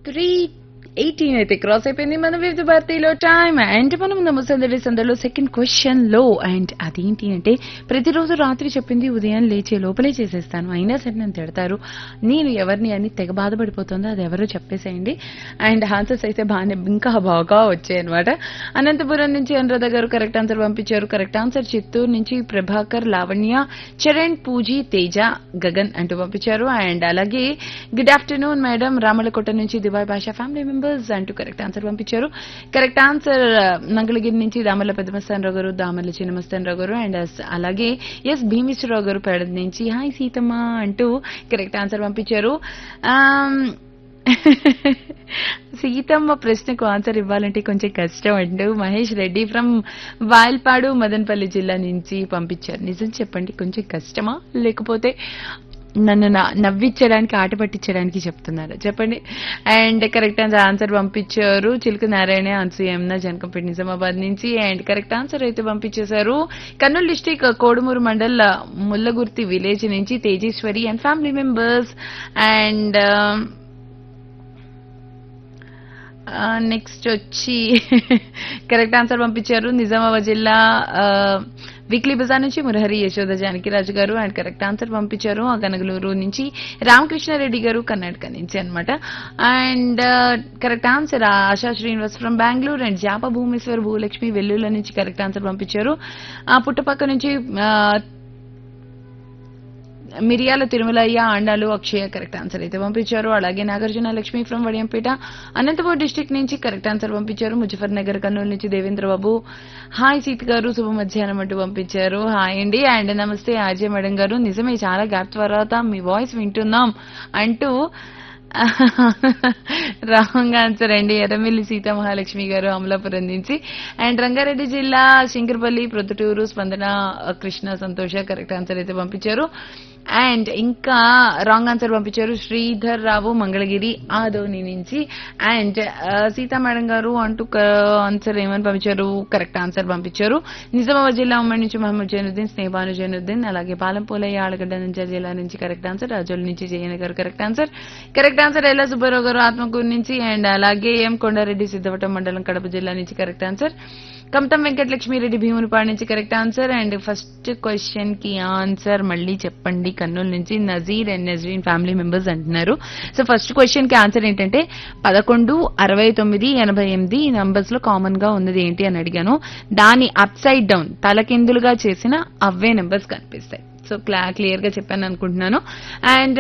three eighteen అయితే cross అయిపోయింది మన వివిధ భారతీలో టైం అండ్ మనం నమ్మసందడి సందడిలో సెకండ్ క్వశ్చన్ లో అండ్ అదేంటి అంటే ప్రతిరోజు రాత్రి చెప్పింది ఉదయం లేచే లోపలే చేసేస్తాను అయినా సరే నన్ను తిడతారు నేను ఎవరిని అని తెగ బాధపడిపోతుందో అది ఎవరో చెప్పేసేయండి అండ్ ఆన్సర్స్ అయితే బాగానే ఇంకా బాగా వచ్చాయి అనమాట అనంతపురం నుంచి అనురాధ గారు కరెక్ట్ ఆన్సర్ పంపించారు కరెక్ట్ ఆన్సర్ చిత్తూరు నుంచి ప్రభాకర్ లావణ్య చరణ్ పూజీ తేజ గగన్ అంటూ పంపించారు అండ్ అలాగే గుడ్ ఆఫ్టర్నూన్ మేడం రామలకోట నుంచి దుబాయ్ భాషా ఫ్యామిలీ మెంబర్స్ అంటూ కరెక్ట్ ఆన్సర్ పంపించారు కరెక్ట్ ఆన్సర్ మంగళగిరి నుంచి దామర్ల పెద్దమస్తానరావు గారు దామర్ల చిన్నమస్తానరావు గారు అండ్ అలాగే ఎస్ భీమేశ్వరరావు గారు పెడద నుంచి హాయ్ సీతమ్మ అంటూ కరెక్ట్ ఆన్సర్ పంపించారు ఆమ్, సీతమ్మ ప్రశ్నకు ఆన్సర్ ఇవ్వాలంటే కొంచెం కష్టం అంటూ మహేష్ రెడ్డి ఫ్రమ్ వాయల్పాడు మదనపల్లి జిల్లా నుంచి పంపించారు నిజం చెప్పండి కొంచెం కష్టమా లేకపోతే నన్ను నా- నవ్వించడానికి ఆట పట్టించడానికి చెప్తున్నారు చెప్పండి అండ్ కరెక్ట్ ఆన్సర్ ఆన్సర్ పంపించారు చిలుక నారాయణ అన్సూయమ్న జనకంపేట నిజామాబాద్ నుంచి అండ్ కరెక్ట్ ఆన్సర్ అయితే పంపించేశారు కర్నూలు డిస్టిక్ కోడుమూరు మండల్ ముల్లగుర్తి విలేజ్ నుంచి Tejeswari and family members and next వచ్చి కరెక్ట్ ఆన్సర్ పంపించారు నిజామాబాద్ జిల్లా వీక్లీ బజార్ నుంచి మురహరి యశోద జానకి రాజు గారు అండ్ కరెక్ట్ ఆన్సర్ పంపించారు ఆ గనగలూరు నుంచి రామకృష్ణారెడ్డి గారు కర్ణాటక నుంచి అన్నమాట and correct answer Asha Srinivas from Bengaluru and Japa Bhumeshwar Bhulakshmi Vellula నుంచి కరెక్ట్ ఆన్సర్ పంపించారు ఆ పుట్టపక్క నుంచి ఆ, మిరియాల తిరుమలయ్య ఆండాలు అక్షయ కరెక్ట్ ఆన్సర్ అయితే పంపించారు అలాగే నాగార్జున లక్ష్మి ఫ్రమ్ వడియంపేట అనంతపురం డిస్టిక్ నుంచి కరెక్ట్ ఆన్సర్ పంపించారు ముజఫర్ నగర్ కర్నూలు నుంచి దేవేంద్ర బాబు హాయ్ సీత్ గారు శుభ మధ్యాహ్నం అంటూ పంపించారు హాయ్ అండి అండ్ నమస్తే ఆర్జే మేడం గారు నిజమే చాలా గ్యాప్ తర్వాత మీ వాయిస్ వింటున్నాం అంటూ రాంగ్ ఆన్సర్ అండి ఎర్రమిల్లి సీతా మహాలక్ష్మి గారు అమలాపురం నుంచి అండ్ రంగారెడ్డి జిల్లా శంకరపల్లి ప్రొద్దుటూరు స్పందన కృష్ణ సంతోష కరెక్ట్ ఆన్సర్ అయితే పంపించారు అండ్ ఇంకా రాంగ్ ఆన్సర్ పంపించారు శ్రీధర్ రావు మంగళగిరి ఆదోని నుంచి అండ్ సీతా మేడం గారు అంటూ ఆన్సర్ ఏమని పంపించారు కరెక్ట్ ఆన్సర్ పంపించారు నిజామాబాద్ జిల్లా ఉమ్మడి నుంచి మహమ్మద్ జైనుద్దీన్ స్నేహాను జైనుద్దీన్ అలాగే పాలంపోలయ్య ఆలగడ్డ నుంచి జిల్లా నుంచి కరెక్ట్ ఆన్సర్ రాజోల్ నుంచి జయన గారు కరెక్ట్ ఆన్సర్ కరెక్ట్ ఆన్సర్ ఎల్లా సుబ్బారావు గారు ఆత్మకూరు నుంచి అండ్ అలాగే ఎం కొండారెడ్డి సిద్ధవటం మండలం కడప జిల్లా నుంచి కరెక్ట్ ఆన్సర్ కమతం వెంకటలక్ష్మిరెడ్డి భీమునిపాడు నుంచి correct answer and first question కి ఆన్సర్ మళ్ళీ చెప్పండి కర్నూలు నుంచి Nazeer and Nazreen family members అంటున్నారు సో ఫస్ట్ క్వశ్చన్ కి ఆన్సర్ ఏంటంటే పదకొండు అరవై తొమ్మిది ఎనభై ఎనిమిది ఈ నంబర్స్ లో కామన్ గా ఉన్నది ఏంటి అని అడిగాను దాని అప్ సైడ్ డౌన్ తలకిందులుగా చేసిన అవే నెంబర్స్ కనిపిస్తాయి సో క్లియర్ గా చెప్పాను అనుకుంటున్నాను అండ్